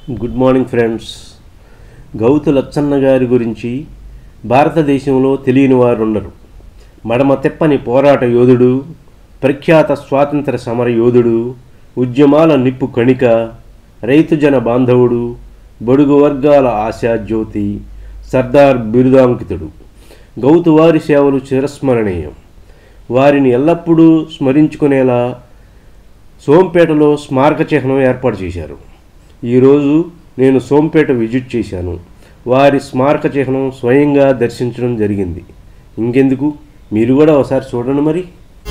good morning friends Gouthu Latchanna గారి గురించి భారతదేశంలో తెలియని వారు ఉండరు మడమ తెప్పని పోరాట యోధుడు ప్రఖ్యాత స్వాతంత్ర సమర యోధుడు ఉద్యమాల నిప్పు కణిక రైతు జన బాంధవుడు బడుగు వర్గాల ఆశాజ్యోతి సర్దార్ బిరుదాంకితుడు గౌతు వారి సేవలు చిరస్మరణీయం వారిని ఎల్లప్పుడూ స్మరించుకునేలా సోంపేటలో స్మారక చిహ్నం ఏర్పాటు చేశారు ఈరోజు నేను సోంపేట విజిట్ చేశాను వారి స్మారక చిహ్నం స్వయంగా దర్శించడం జరిగింది ఇంకెందుకు మీరు కూడా ఒకసారి చూడండి మరి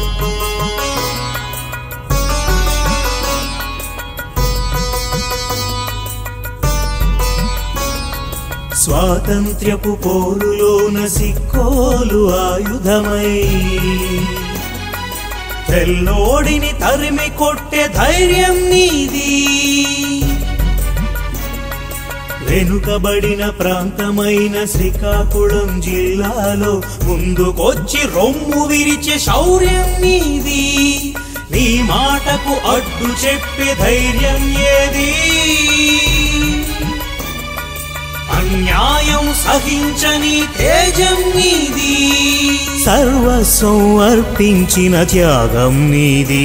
స్వాతంత్ర్యపు పోరులోన సిక్కోలు ఆయుధమై తెల్లోడిని తరిమి కొట్టే ధైర్యం నీది వెనుకబడిన ప్రాంతమైన శ్రీకాకుళం జిల్లాలో ముందుకొచ్చి రొమ్ము విరిచే శౌర్యం నీది నీ మాటకు అడ్డు చెప్పే ధైర్యం ఏది అన్యాయం సహించని తేజం నీది సర్వస్వం అర్పించిన త్యాగం నీది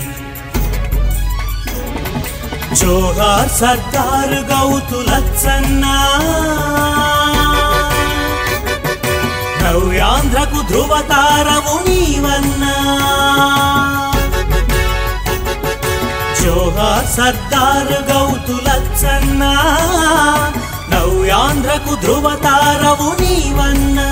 జోహార్ సర్దార్ గౌతు లచ్చన్నా నవ్యాంధ్రకు ధృవతారము నీవన్నా జోహార్ సర్దార్ గౌతు లచ్చన్నా నవ్యాంధ్రకు ధృవతారవు నీవన్నా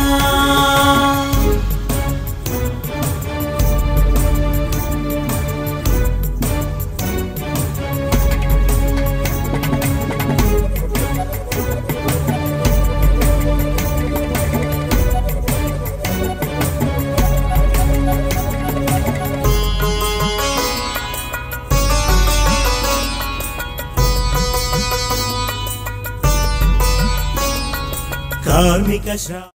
కార్మిక శ్రా